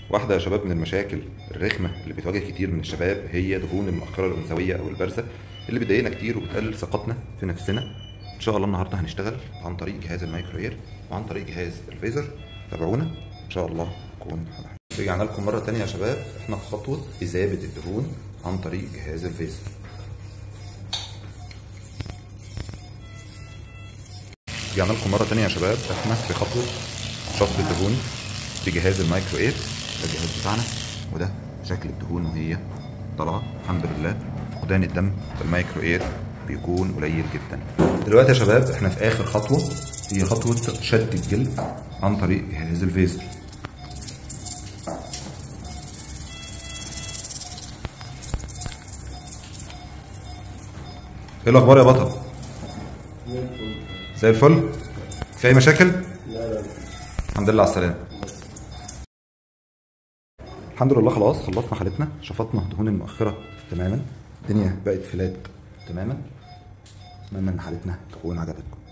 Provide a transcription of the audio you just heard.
واحدة يا شباب من المشاكل الرخمة اللي بتواجه كتير من الشباب هي دهون المؤخرة الأنثوية أو البارزة اللي بتضايقنا كتير وبتقلل ثقتنا في نفسنا إن شاء الله النهاردة هنشتغل عن طريق جهاز المايكرو وعن طريق جهاز الفيزر تابعونا إن شاء الله نكون على خير. رجعنا لكم مرة تانية يا شباب إحنا في خطوة إذابة الدهون عن طريق جهاز الفيزر رجعنا لكم مرة تانية يا شباب احنا في خطوة شفط الدهون بجهاز المايكرو اير ده الجهاز بتاعنا وده شكل الدهون وهي طالعة الحمد لله فقدان الدم في المايكرو اير بيكون قليل جدا دلوقتي يا شباب احنا في اخر خطوة هي خطوة شد الجلد عن طريق جهاز الفيزر ايه الاخبار يا بطل زي الفل في اي مشاكل لا لا الحمد لله على السلامه الحمد لله خلاص خلصنا حالتنا شفطنا الدهون المؤخره تماما الدنيا بقت فلات تماما اتمنى ان حالتنا تكون عجبتكم